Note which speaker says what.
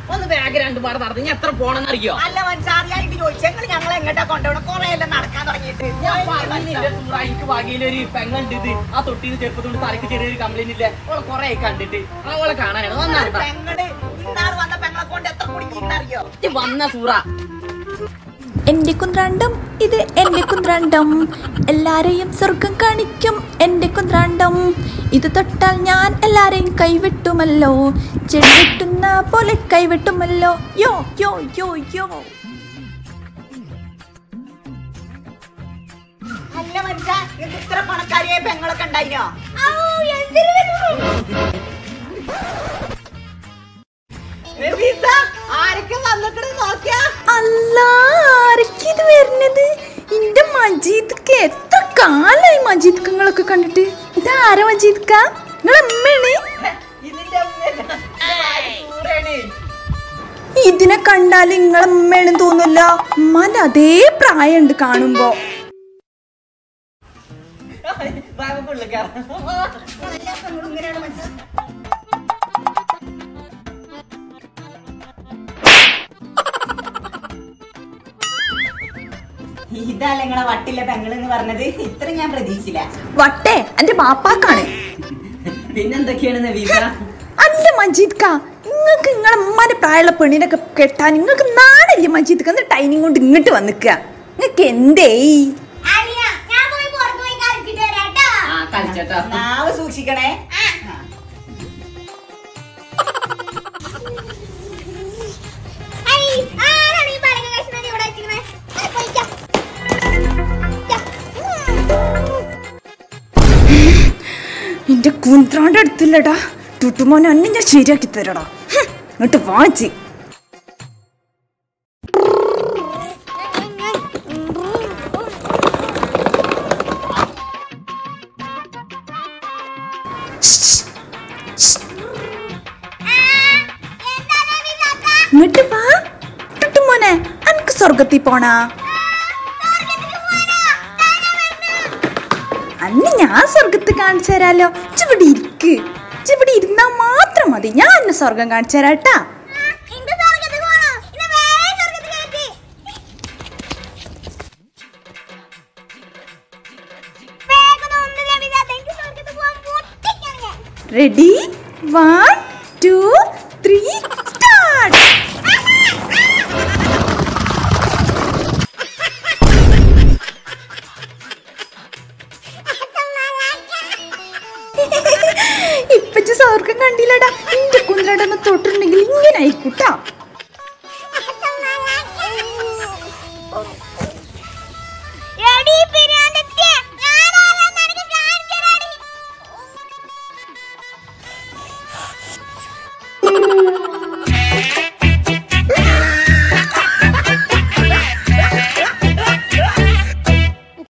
Speaker 1: ഒന്ന് ബാഗ് രണ്ടു പാട് നടന്നു ഞാൻ എത്ര പോണെന്ന് അറിയോ
Speaker 2: അല്ല മനസ്സാറിയായിട്ട് ചോദിച്ചു ഞങ്ങൾ ഞങ്ങൾ എങ്ങോട്ടാ കൊണ്ടുപോകണം കുറെ എല്ലാം നടക്കാൻ തുടങ്ങിയിട്ട്
Speaker 1: ഞാൻ പറഞ്ഞില്ലേ സൂറ എനിക്ക് വകയിലൊരു പെങ്ങളുണ്ട് ഇത് ആ തൊട്ടിന്ന് ചെറുപ്പത്തോണ്ട് തലക്ക് ചെറിയൊരു കംപ്ലൈന്റ് ഇല്ല അവളെ കൊറേ കണ്ടിട്ട് അവളെ കാണാനാണ് വന്നാണ്
Speaker 2: പെങ്ങള് ഇന്നാള് വന്ന പെങ്ങളെ കൊണ്ട് എത്ര കുടുങ്ങിന്നറിയോ
Speaker 1: വന്ന സൂറ
Speaker 3: എന്റെ കുന്ത്രാണ്ടം ഇത് എന്റെ കുന്ത്രാണ്ടം എല്ലാരെയും സ്വർഗം കാണിക്കും എന്റെ കുന്ത്രാണ്ടം ഇത് തൊട്ടാൽ ഞാൻ എല്ലാരെയും കൈവിട്ടുമല്ലോ ചെടി വെട്ടുന്ന പോലെ കൈവിട്ടുമല്ലോ യോ യോ യോ യോ
Speaker 2: അല്ല മനസ്സാ നിങ്ങൾക്ക് ഇത്ര പണക്കാരിയായ പെങ്ങളൊക്കെ ഉണ്ടായിനോ നഫീസ, ആരൊക്കെ വന്നിട്ട് നോക്കിയാ
Speaker 3: അല്ല ആരൊക്കെ വരുന്നത് എന്റെ മജീദ്ക്ക് എത്ര കാലായി മജീദ് നിങ്ങളൊക്കെ കണ്ടിട്ട് ഇതാരാ മജീദ്ക്ക നിങ്ങളെ അമ്മയാണ്
Speaker 2: ഇതിന്റെ അമ്മയല്ല, ഇത് ഭാര്യ സൂറയാണ്.
Speaker 3: ഇതിനെ കണ്ടാൽ നിങ്ങളെ അമ്മയാണെന്ന് തോന്നില്ല ഉമ്മാന്റെ അതേ പ്രായമുണ്ട് കാണുമ്പോ
Speaker 1: ബാഗ് ഫുള്ള് കയറാം
Speaker 2: നല്ല പെങ്ങളും ഇങ്ങനെയാണ് മനസ്സാ. ഇതല്ല നിങ്ങളെ വട്ടിലെ പെങ്ങളെന്ന് പറഞ്ഞത് ഇത്ര ഞാൻ പ്രതീക്ഷിച്ചില്ല
Speaker 3: വട്ടേ എന്റെ ബാപ്പാക്കാണ്
Speaker 1: പിന്നെന്തൊക്കെയാണ് നവീസ
Speaker 3: അല്ല മജീദ് കാ നിങ്ങൾക്ക് നിങ്ങളെ ഉമ്മാന്റെ പ്രായമുള്ള പെണ്ണിനൊക്കെ കെട്ടാൻ നിങ്ങൾക്ക് നാടല്ലേ മജീദ് കാ എന്നിട്ട് ടൈനിങ് കൊണ്ട് ഇങ്ങോട്ട് വന്നിക്ക നിങ്ങൾക്ക് എന്തേ
Speaker 1: ആ കളിച്ചേട്ടാ
Speaker 2: നാവ് സൂക്ഷിക്കണേ
Speaker 3: എന്റെ കുന്ത്രാണ്ട് അടുത്തില്ലടാ ടുട്ടുമോനെ അന്നെ ഞാൻ ശരിയാക്കി തരടാ ഹും, ഇങ്ങോട്ട് വാച്ചി ഇങ്ങോട്ട് വാ ടുട്ടുമോനെ അനക്ക് സ്വർഗത്തിൽ പോണാ അന്ന് ഞാൻ സ്വർഗത്ത് കാണിച്ചു തരാലോ ഇവിടെ ഇരിക്ക് ഇവിടെ ഇരുന്നാ മാത്രം മതി ഞാൻ എന്നെ സ്വർഗം കാണിച്ചു തരാട്ടാ ready one two three start ഇപ്പച്ച സ്വർഗം കണ്ടില്ലടാ എന്റെ കുന്ത്രടന്ന് തൊട്ടിട്ടുണ്ടെങ്കിൽ ഇങ്ങനെ ആയിക്കൂട്ടാ
Speaker 4: എടീ